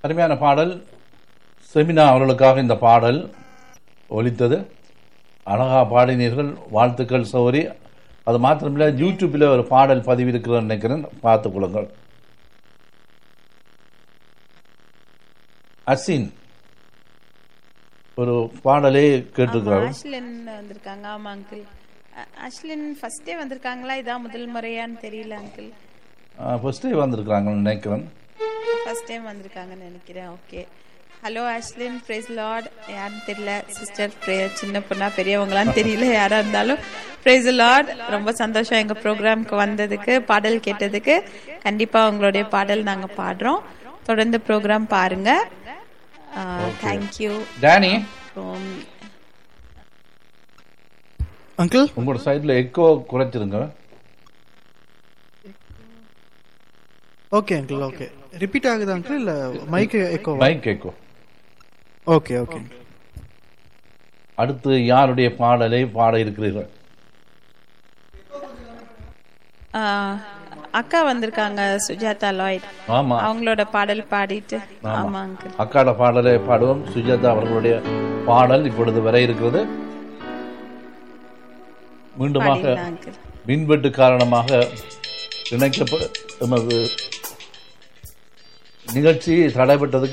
அருமையான பாடல் செமினா அவர்களுக்காக இந்த பாடல் ஒலித்தது அழகா பாடினீர்கள் வாழ்த்துக்கள் சௌரி அது மாத்திரமில்ல யூடியூப்பில் ஒரு பாடல் பதிவிருக்கிறேன்னு நினைக்கிறேன் பார்த்துக் கொள்ளுங்கள் அசின் ஒரு பாடலே கேட்டிருக்கிறார் ஆஷ்லின் வந்திருக்காங்க ஆமா அங்கிள் ஆஷ்லின் ஃபர்ஸ்டே வந்திருக்காங்களா இதான் முதல் முறையான்னு தெரியல அங்கிள் ஃபர்ஸ்டே வந்திருக்கிறாங்கன்னு நினைக்கிறேன் ஃபர்ஸ்ட் டைம் வந்திருக்காங்கன்னு நினைக்கிறேன் ஓகே ஹலோ ஆஷ்லின் பிரைஸ் லார்ட் யாருன்னு தெரியல சிஸ்டர் சின்ன பொண்ணா பெரியவங்களான்னு தெரியல யாரா இருந்தாலும் பிரைஸ் லார்ட் ரொம்ப சந்தோஷம் எங்க ப்ரோக்ராம்க்கு வந்ததுக்கு பாடல் கேட்டதுக்கு கண்டிப்பா உங்களுடைய பாடல் நாங்க பாடுறோம் தொடர்ந்து ப்ரோக்ராம் பாருங்க தேங்க்யூ டேனி அங்கிள் உங்களோட சைடில் எக்கோ குறைச்சிருங்க ஓகே அங்கிள் ஓகே ரிப்பீட் ஆகுது அங்கிள் இல்ல mic echo mic echo okay okay அடுத்து யாருடைய பாடலை பாட இருக்கிறீர்கள் அக்கா வந்திருக்காங்க சுஜாதா லாய்ட் ஆமா அவங்களோட பாடல் பாடிட்டு ஆமா அங்கிள் அக்காட பாடலை பாடுவோம் சுஜாதா அவர்களுடைய பாடல் இப்பொழுது வர இருக்கிறது மீண்டுமாக பாடிடலாம் அங்கிள் மின்வெட்டு காரணமாக இணைக்கப்ப எமது நிகழ்ச்சி தடைபட்டதுக்கு